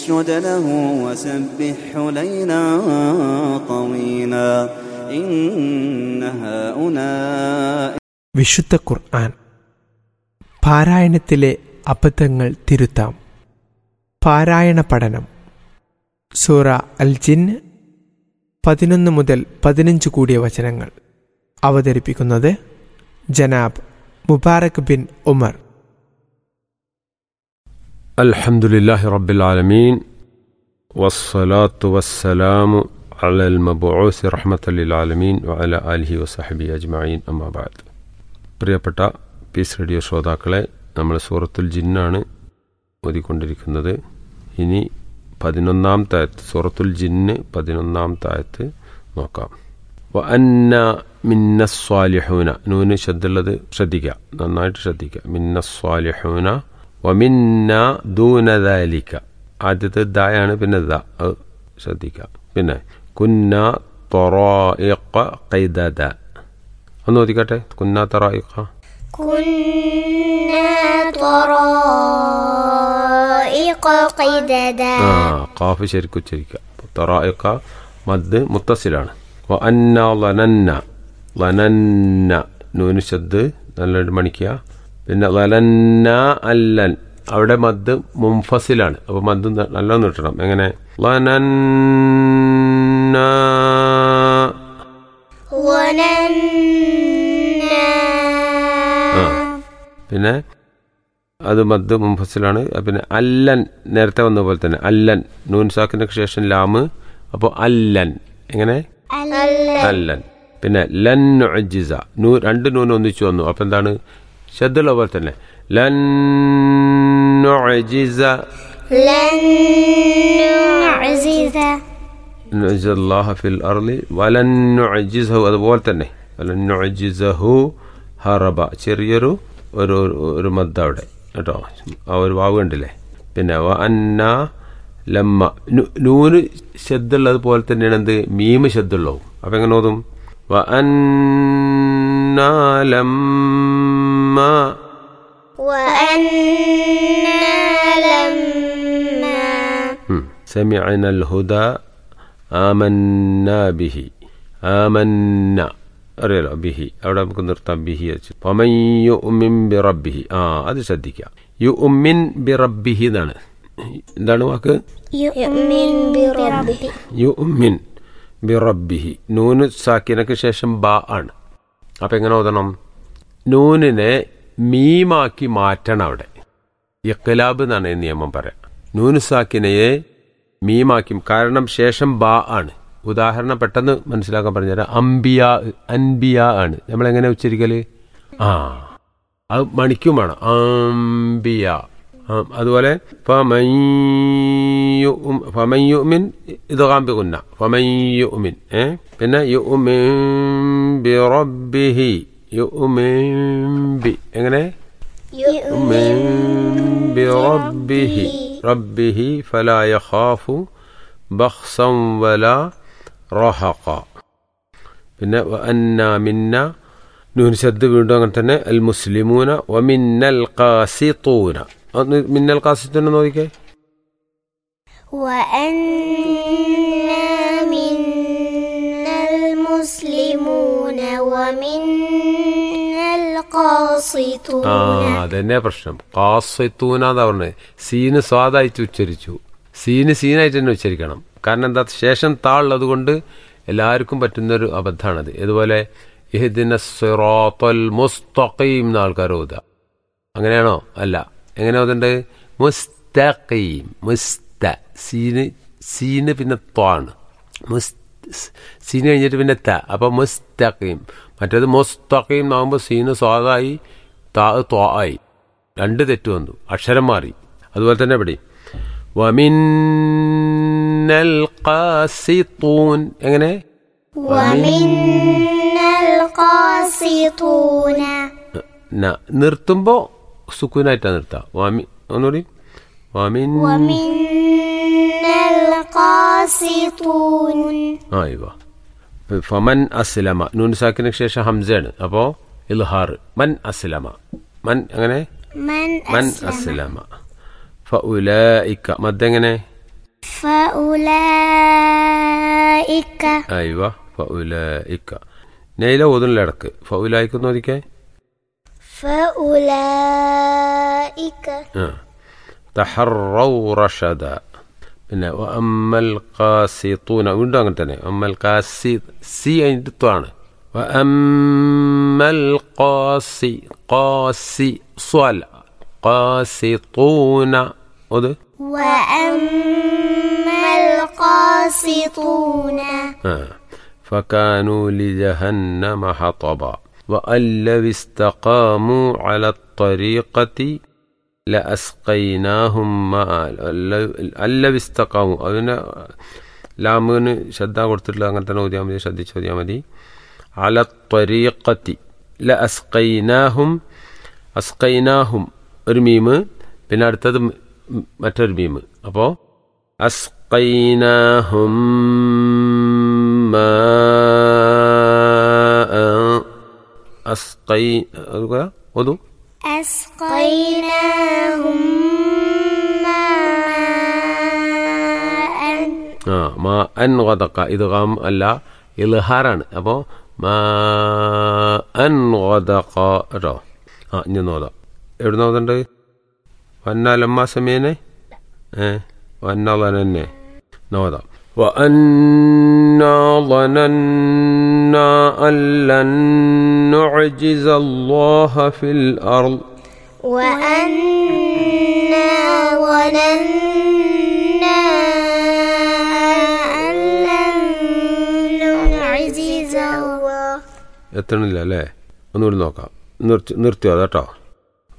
اسجد له وسبحه ليلا طويلا إن هؤلاء വിശുദ്ധ ഖുർആൻ പാരായണത്തിലെ അബദ്ധങ്ങൾ തിരുത്താം പാരായണ പഠനം സൂറ അൽ ജിന്ന് പതിനൊന്ന് മുതൽ പതിനഞ്ച് കൂടിയ വചനങ്ങൾ അവതരിപ്പിക്കുന്നത് ജനാബ് മുബാറക് ബിൻ ഉമർ الحمد لله رب العالمين والصلاة والسلام على المبعوث رحمة للعالمين وعلى آله وصحبه أجمعين أما بعد പ്രിയപ്പെട്ട പീസ് റേഡിയോ ശ്രോതാക്കളെ നമ്മൾ സൂറത്തുൽ ജിന്നാണ് ഓതിക്കൊണ്ടിരിക്കുന്നത് ഇനി പതിനൊന്നാം തായത്ത് സൂറത്തുൽ ജിന്ന് പതിനൊന്നാം തായത്ത് നോക്കാം വ അന്ന മിന്ന സ്വാലിഹൂന നൂന് ശബ്ദമുള്ളത് ശ്രദ്ധിക്കുക നന്നായിട്ട് ശ്രദ്ധിക്കുക മിന്ന സ്വാലിഹൂന വമിന്ന ദൂനദാലിക്ക ആദ്യത്തെ ദായാണ് പിന്നെ ദ അത് ശ്രദ്ധിക്കുക പിന്നെ കുന്ന തൊറോയിക്ക കൈദദ ഒന്ന് ഓദിക്കട്ടെ കുന്ന തൊറോയിക്ക كنا طرائق قددا ആ കാഫ് ശരിക്കും ഉച്ചരിക്കുക തൊറോയിക്ക മദ് മുത്തസിലാണ് വ അന്ന ലനന്ന ലനന്ന നൂന് ശബ്ദ് നല്ലോണം മണിക്കുക പിന്നെ ലലന്ന അല്ലൻ അവിടെ മദ് മുംഫസിലാണ് അപ്പൊ മദ് ന- നല്ലോണം കിട്ടണം എങ്ങനെ ലനന്ന ظننا ആ പിന്നെ അത് മദ് മുംഫസിലാണ് പിന്നെ അല്ലൻ നേരത്തെ വന്ന പോലെ തന്നെ അല്ലൻ നൂൻ സാക്കിന് ശേഷം ലാമ് അപ്പോൾ അല്ലൻ എങ്ങനെ അല്ലൻ പിന്നെ ലൻ നുഅ്ജിസ നൂ രണ്ട് നൂൻ ഒന്നിച്ചു വന്നു അപ്പൊ എന്താണ് ശബ്ദമുള്ള പോലെ തന്നെ ലൻ നുഅ്ജിസ لن نعزز نعجز الله في الأرض ولن نعجزه അതുപോലെ തന്നെ ولن نعجزه ഹറബ ചെറിയൊരു ഒരു ഒരു- ഒരു മദ്ദ അവിടെ കേട്ടോ ആ ഒരു വാവ് കണ്ടില്ലേ പിന്നെ വ അന്ന ലമ്മ നു- നൂന് ശബ്ദമുള്ളത് പോലെ തന്നെയാണ് എന്ത് മീമ് ശബ്ദമുള്ളവും അപ്പൊ എങ്ങനെ ഓതും വ അന്ന ലമ്മ وأنا لما ഉം. سمعنا الهدى آمنا به آمنا അറിയാലോ ബിഹി അവിടെ നമുക്ക് നിർത്താം ബിഹി വെച്ച് പമൻ യു ഉമ്മിൻ ബി റബ്ബിഹി ആ അത് ശ്രദ്ധിക്കാം യു ഉമ്മിൻ ബി റബ്ബിഹി എന്നാണ് എന്താണ് വാക്ക് يؤمن بربه യു ഉമ്മിൻ ബി റബ്ബിഹി നൂന് സാക്കിനക്ക് ശേഷം ബാ ആണ് അപ്പൊ എങ്ങനെ ഓതണം നൂനിനെ മീമാക്കി മാറ്റണം അവിടെ ഇഖ്ലാബ് എന്നാണ് ഈ നിയമം പറയാം നൂന് സാക്കിനയെ മീമാക്കി കാരണം ശേഷം ബാ ആണ് ഉദാഹരണം പെട്ടെന്ന് മനസ്സിലാക്കാൻ പറഞ്ഞുതരാം അംബിയ അൻബിയ ആണ് നമ്മൾ എങ്ങനെ ഉച്ചരിക്കല് ആ അത് മണിക്കും വേണം അംബിയ ആ, അതുപോലെ ഫമയ്യുമിൻ ഇത് കാമ്പിക്കുന്ന ഫമയ്യുമിൻ ഏ പിന്നെ യുമിൻ ബി റബ്ബിഹി യുമിൻ ബി എങ്ങനെ يؤمن بربه ربه فلا يخاف بخسا ولا رهقا പിന്നെ അന്ന മിന്ന നൂൻ ശബ്ദ് വീണ്ടും അങ്ങനെ തന്നെ അൽ മുസ്ലിമൂന വമിന്നൽ ഖാസിത്തൂന ഒന്ന് മിന്നൽ ഖാസിത്തൂന നോക്കിക്കേ وأنا منا المسلمون ومنا ആ القاسطون അതന്നെ പ്രശ്നം ഖാസിത്തൂന എന്നാ പറഞ്ഞത് സീന് സ്വാദായിട്ട് ഉച്ചരിച്ചു സീന് സീനായിട്ട് തന്നെ ഉച്ചരിക്കണം കാരണം എന്താ ശേഷം താളുള്ളത് കൊണ്ട് എല്ലാവർക്കും പറ്റുന്നൊരു അബദ്ധമാണത് ഇതുപോലെ ഇഹ്ദിന സിറാത്തൽ മുസ്തഖീം എന്ന ആൾക്കാർ ഓതുക അങ്ങനെയാണോ അല്ല എങ്ങനെ ഓതണ്ട് മുസ്തഖീം മുസ്ത സീന് സീന് പിന്നെ ത്വാണ് മുസ് സീന് കഴിഞ്ഞിട്ട് പിന്നെ ത അപ്പൊ മുസ്തഖീം മറ്റേത് മുസ്തഖീം എന്നാകുമ്പോൾ സീന് സ്വാദായി താ ത്വാ ആയി രണ്ട് തെറ്റ് വന്നു അക്ഷരം മാറി അതുപോലെ തന്നെ ഇവിടെ വമിന്നൽ ഖാസിത്തൂൻ എങ്ങനെ ومنا القاسطون ന നിർത്തുമ്പോ സുക്കൂനായിട്ടാ നിർത്താം വാമി ഒന്നുകൂടി വാമിൻ ومنا القاسطون ആ ഇവ ഫമൻ അസ്ലമ നൂൻ സാക്കിന് ശേഷം ഹംസയാണ് അപ്പോ ഇൽഹാർ മൻ അസ്ലമ മൻ അങ്ങനെ من മൻ أسلم അസ്ലമ ഫഉലൈക മദ്ദെങ്ങനെ فأولئك അയവ ഫൗലായിക്ക നെയില ഓതുന്നില്ല ഇടക്ക് ഫൗലായിക്ക് നോദിക്കേ فأولئك ആ തഹറൗ റഷദ പിന്നെ വ അമ്മൽ ഖാസിത്തൂന വീണ്ടും അങ്ങനെ തന്നെ അമ്മൽ ഖാസി സി അതിൻ്റെ ത്വാണ് വ അമ്മൽ ഖാസി ഖാസി സ്വൽ ഖാസിത്തൂന അത് وأما القاسطون آه. فكانوا لجهنم حطبا وأن لو استقاموا على الطريقة لأسقيناهم ماء أن لو استقاموا അതിന് ലാമിന് ശ്രദ്ധ കൊടുത്തിട്ടില്ല അങ്ങനെ തന്നെ ഓതിയാൽ മതി ശ്രദ്ധിച്ച് ഓതിയാൽ മതി അല ത്വരീഖത്തി ല അസ്കൈനാഹും അസ്കൈനാഹും ഒരു മീമ് പിന്നെ അടുത്തത് മ് മറ്റൊരു മീമ് അപ്പോൾ അസ്കൈനാഹും മാഅ അസ്കൈ അതുകൂടെ ഓതു أسقيناهم ماء ആ മാ അൻ ഗദക്ക ഇത് ഗാം അല്ല ഇൽഹാറാണ് അപ്പോൾ മാ അൻ ഗദക്ക കേട്ടോ ആ ഇനി നോതാം എവിടെ നോതണ്ട് വന്ന ലമ്മ സമയനെ ഏ വന്ന തന്നെ നോതാം وأنا ظننا أن لن نعجز الله في الأرض وأنا ظننا أن لن نعجز الله എത്തണില്ല അല്ലേ ഒന്നുകൂടി നോക്കാം നിർത്തി നിർത്തിയോ കേട്ടോ